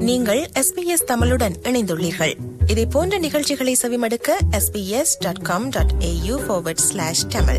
நீங்கள் எஸ்பிஎஸ் தமிழுடன் இணைந்துள்ளீர்கள் இதே போன்ற நிகழ்ச்சிகளை செவிமடுக்க SBS dot com dot AU slash Tamil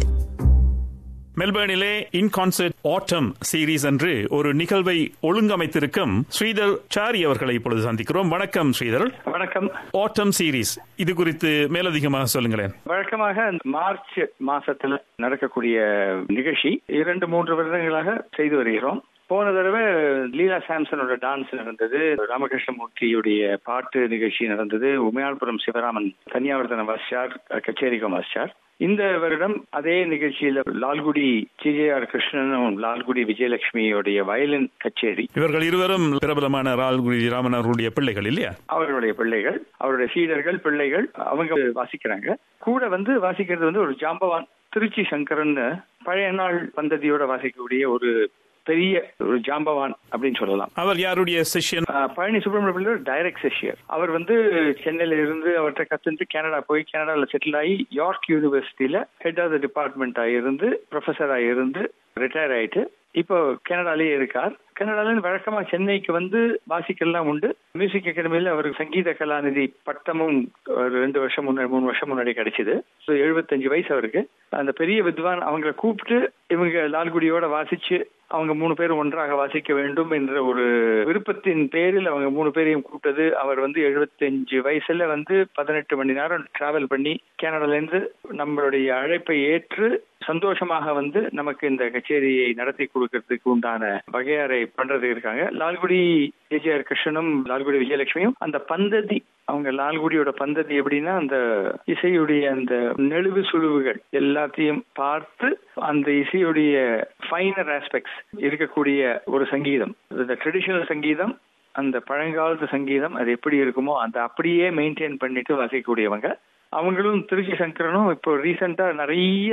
மெல்பர்னிலே இன் கான்சர்ட் ஆட்டம் சீரீஸ் என்று ஒரு நிகழ்வை ஒழுங்கமைத்திருக்கும் ஸ்ரீதர் சாரி அவர்களை இப்பொழுது சந்திக்கிறோம் வணக்கம் ஸ்ரீதர் வணக்கம் ஆட்டம் சீரீஸ் இது குறித்து மேலதிகமாக சொல்லுங்களேன் வழக்கமாக மார்ச் மாசத்துல நடக்கக்கூடிய நிகழ்ச்சி இரண்டு மூன்று வருடங்களாக செய்து வருகிறோம் போன தடவை லீலா சாம்சனோட டான்ஸ் நடந்தது ராமகிருஷ்ணமூர்த்தியுடைய பாட்டு நிகழ்ச்சி நடந்தது உமையாள்புரம் சிவராமன் தனியாவர்தன வாசிச்சார் கச்சேரிகம் வாசிச்சார் இந்த வருடம் அதே நிகழ்ச்சியில லால்குடி சிஜேஆர் கிருஷ்ணனும் லால்குடி விஜயலட்சுமியோடைய வயலின் கச்சேரி இவர்கள் இருவரும் பிரபலமான ரால்குடி ராமன் அவர்களுடைய பிள்ளைகள் இல்லையா அவர்களுடைய பிள்ளைகள் அவருடைய சீடர்கள் பிள்ளைகள் அவங்க வாசிக்கிறாங்க கூட வந்து வாசிக்கிறது வந்து ஒரு ஜாம்பவான் திருச்சி சங்கரன் பழைய நாள் பந்ததியோட வாசிக்கக்கூடிய ஒரு பெரிய ஒரு ஜாம்பவான் அப்படின்னு சொல்லலாம் அவர் யாருடைய செஷன் பழனி சுப்பிரமணிய பிள்ளை டைரக்ட் செஷியர் அவர் வந்து சென்னையில இருந்து அவர்கிட்ட கத்துட்டு கனடா போய் கனடால செட்டில் ஆகி யார்க் யூனிவர்சிட்டியில ஹெட் ஆஃப் த டிபார்ட்மெண்ட் இருந்து ப்ரொஃபஸரா இருந்து ரிட்டையர் ஆயிட்டு இப்போ கனடாலேயே இருக்கார் கனடால வழக்கமா சென்னைக்கு வந்து வாசிக்கலாம் உண்டு மியூசிக் அகாடமியில அவருக்கு சங்கீத கலாநிதி பட்டமும் ஒரு ரெண்டு வருஷம் முன்னாடி மூணு வருஷம் முன்னாடி கிடைச்சது எழுபத்தஞ்சு வயசு அவருக்கு அந்த பெரிய வித்வான் அவங்கள கூப்பிட்டு இவங்க லால்குடியோட வாசிச்சு அவங்க மூணு பேரும் ஒன்றாக வாசிக்க வேண்டும் என்ற ஒரு விருப்பத்தின் பேரில் அவங்க மூணு பேரையும் கூப்பிட்டது அவர் வந்து எழுபத்தஞ்சு வயசுல வந்து பதினெட்டு மணி நேரம் டிராவல் பண்ணி கனடால இருந்து நம்மளுடைய அழைப்பை ஏற்று சந்தோஷமாக வந்து நமக்கு இந்த கச்சேரியை நடத்தி கொடுக்கறதுக்கு உண்டான வகையாரை பண்றது இருக்காங்க லால்குடி விஜயர் கிருஷ்ணனும் லால்குடி விஜயலட்சுமியும் அந்த பந்ததி அவங்க லால்குடியோட பந்ததி எப்படின்னா அந்த இசையுடைய அந்த நெழுவு சுழுவுகள் எல்லாத்தையும் பார்த்து அந்த இசையுடைய ஃபைனர் ஆஸ்பெக்ட்ஸ் இருக்கக்கூடிய ஒரு சங்கீதம் இந்த ட்ரெடிஷனல் சங்கீதம் அந்த பழங்காலத்து சங்கீதம் அது எப்படி இருக்குமோ அந்த அப்படியே மெயின்டைன் பண்ணிட்டு வாசிக்கக்கூடியவங்க அவங்களும் திருச்சி சங்கரனும் இப்போ ரீசெண்டா நிறைய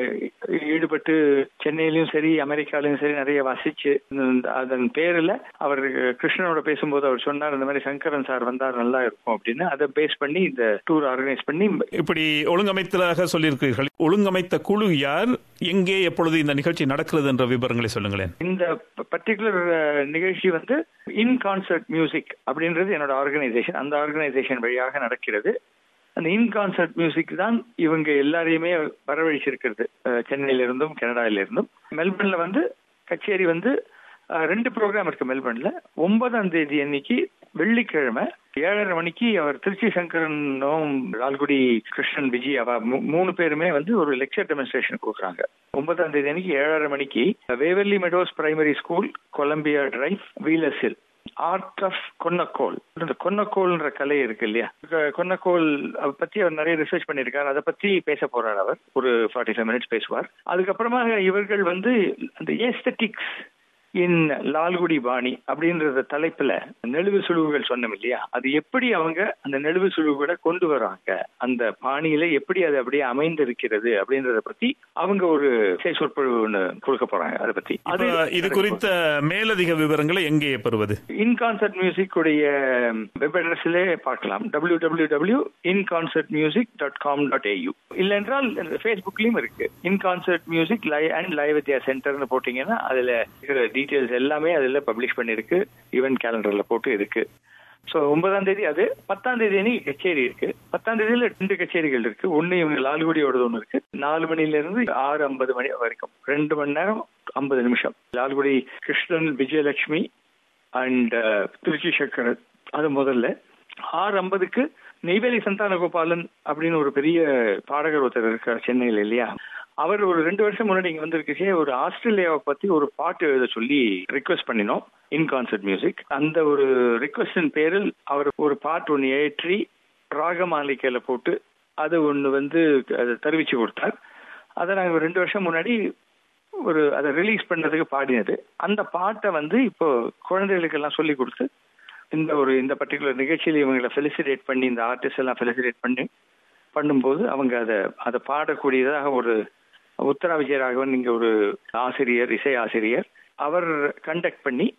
ஈடுபட்டு சென்னையிலயும் சரி அமெரிக்காலையும் சரி நிறைய வாசிச்சு அதன் பேர்ல அவர் கிருஷ்ணனோட பேசும்போது அவர் சொன்னார் இந்த மாதிரி சங்கரன் சார் வந்தார் நல்லா இருக்கும் அப்படின்னு அதை பேஸ் பண்ணி இந்த டூர் ஆர்கனைஸ் பண்ணி இப்படி ஒழுங்கமைத்ததாக சொல்லியிருக்கிறீர்கள் ஒழுங்கமைத்த குழு யார் எங்கே எப்பொழுது இந்த நிகழ்ச்சி நடக்கிறது என்ற விவரங்களை சொல்லுங்களேன் இந்த பர்டிகுலர் நிகழ்ச்சி வந்து இன் கான்சர்ட் மியூசிக் அப்படின்றது என்னோட ஆர்கனைசேஷன் அந்த ஆர்கனைசேஷன் வழியாக நடக்கிறது அந்த இன் கான்சர்ட் மியூசிக் தான் இவங்க எல்லாரையுமே வரவழைச்சிருக்கிறது சென்னையில இருந்தும் கனடாவில இருந்தும் மெல்பர்ன்ல வந்து கச்சேரி வந்து ரெண்டு ப்ரோக்ராம் இருக்கு மெல்பர்ன்ல ஒன்பதாம் தேதி அன்னைக்கு வெள்ளிக்கிழமை ஏழரை மணிக்கு அவர் திருச்சி சங்கரனும் லால்குடி கிருஷ்ணன் விஜய் அவ மூணு பேருமே வந்து ஒரு லெக்சர் டெமான்ஸ்ட்ரேஷன் கொடுக்குறாங்க ஒன்பதாம் தேதி அன்னைக்கு ஏழரை மணிக்கு Waverley Meadows primary school Columbia drive வீலர்ஸில் ஆர்ட் ஆஃப் கொன்னக்கோல் இந்த கொன்னக்கோல்ன்ற கலை இருக்கு இல்லையா கொன்னக்கோல் பத்தி அவர் நிறைய ரிசர்ச் பண்ணியிருக்காரு அதை பத்தி பேச போறார் அவர் ஒரு ஃபார்ட்டி ஃபைவ் மினிட்ஸ் பேசுவார் அதுக்கப்புறமா இவர்கள் வந்து அந்த ஏஸ்தட்டிக்ஸ் இன் லால்குடி பாணி அப்படின்றத தலைப்புல நெழுவு சுழுவுகள் சொன்னோம் இல்லையா அது எப்படி அவங்க அந்த நெழுவு சுழுவுகளை கொண்டு வராங்க அந்த பாணியில எப்படி அது அப்படியே அமைந்திருக்கிறது அப்படின்றத பத்தி அவங்க ஒரு சொற்பொழிவு ஒன்று கொடுக்க போறாங்க அதை பத்தி அது இது குறித்த மேலதிக விவரங்களை எங்கே பெறுவது இன் கான்சர்ட் மியூசிக் உடைய வெப் அட்ரஸ்ல பார்க்கலாம் W W W in concert music dot com dot AU இல்ல என்றால் ஃபேஸ்புக்லயும் இருக்கு இன் கான்சர்ட் மியூசிக் லை அண்ட் லைவ் வித்யா சென்டர்னு போட்டீங்கன்னா அதுல இருக்கிற டீட்டெயில்ஸ் எல்லாமே அதில் பப்ளிஷ் பண்ணிருக்கு ஈவென்ட் கேலண்டர்ல போட்டு இருக்கு ஸோ ஒன்பதாம் தேதி அது பத்தாம் தேதி அன்னைக்கு கச்சேரி இருக்கு பத்தாம் தேதியில ரெண்டு கச்சேரிகள் இருக்கு ஒன்னு இவங்க லால்குடியோடது ஒன்று இருக்கு நாலு மணில இருந்து ஆறு ஐம்பது மணி வரைக்கும் ரெண்டு மணி நேரம் ஐம்பது நிமிஷம் லால்குடி கிருஷ்ணன் விஜயலட்சுமி அண்ட் திருச்சி சக்கரன் அது முதல்ல ஆறு ஐம்பதுக்கு நெய்வேலி சந்தான கோபாலன் அப்படின்னு ஒரு பெரிய பாடகர் ஒருத்தர் இருக்கார் சென்னையில் இல்லையா அவர் ஒரு ரெண்டு வருஷம் முன்னாடி இங்க வந்திருக்கே ஒரு ஆஸ்திரேலியாவை பத்தி ஒரு பாட்டு எழுத சொல்லி ரிக்வெஸ்ட் பண்ணினோம் இன் கான்சர்ட் மியூசிக் அந்த ஒரு ரிக்வெஸ்டின் பேரில் அவர் ஒரு பாட்டு ஒன்று ஏற்றி ராகமாலிக்கையில போட்டு அது ஒன்று வந்து அதை தெரிவிச்சு கொடுத்தார் அதை நாங்கள் ரெண்டு வருஷம் முன்னாடி ஒரு அதை ரிலீஸ் பண்ணதுக்கு பாடினது அந்த பாட்டை வந்து இப்போ குழந்தைகளுக்கு எல்லாம் சொல்லி கொடுத்து இந்த ஒரு இந்த பர்டிகுலர் நிகழ்ச்சியில் இவங்களை ஃபெலிசிடேட் பண்ணி இந்த ஆர்டிஸ்ட் எல்லாம் ஃபெலிசிடேட் பண்ணி பண்ணும்போது அவங்க அதை அதை பாடக்கூடியதாக ஒரு உத்தரா விஜயராகவன் இங்க ஒரு ஆசிரியர் இசை ஆசிரியர் அவர் கண்டக்ட் பண்ணி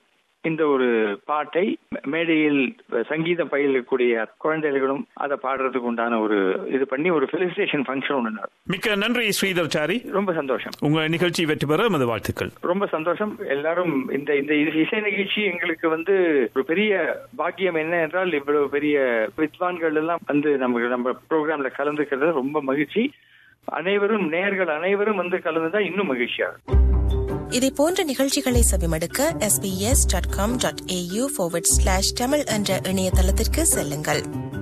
இந்த ஒரு பாட்டை மேடையில் சங்கீதம் பயிலக்கூடிய குழந்தைகளும் அதை பாடுறதுக்கு உண்டான ஒரு இது பண்ணி ஒரு ஃபெலிசிட்டேஷன் ஃபங்க்ஷன் ஒன்று மிக்க நன்றி ஸ்ரீதர் சாரி ரொம்ப சந்தோஷம் உங்க நிகழ்ச்சி வெற்றி பெற எமது வாழ்த்துக்கள் ரொம்ப சந்தோஷம் எல்லாரும் இந்த இந்த இசை நிகழ்ச்சி எங்களுக்கு வந்து ஒரு பெரிய பாக்கியம் என்ன என்றால் இவ்வளவு பெரிய வித்வான்கள் எல்லாம் வந்து நமக்கு நம்ம ப்ரோக்ராம்ல கலந்துக்கிறது ரொம்ப மகிழ்ச்சி அனைவரும் நேர்கள் அனைவரும் வந்து கலந்துதா இன்னும் மகிழ்ச்சியா இதை போன்ற நிகழ்ச்சிகளை செவிமடுக்க sbs.com.au forward slash தமிழ் என்ற இணையதளத்திற்கு செல்லுங்கள்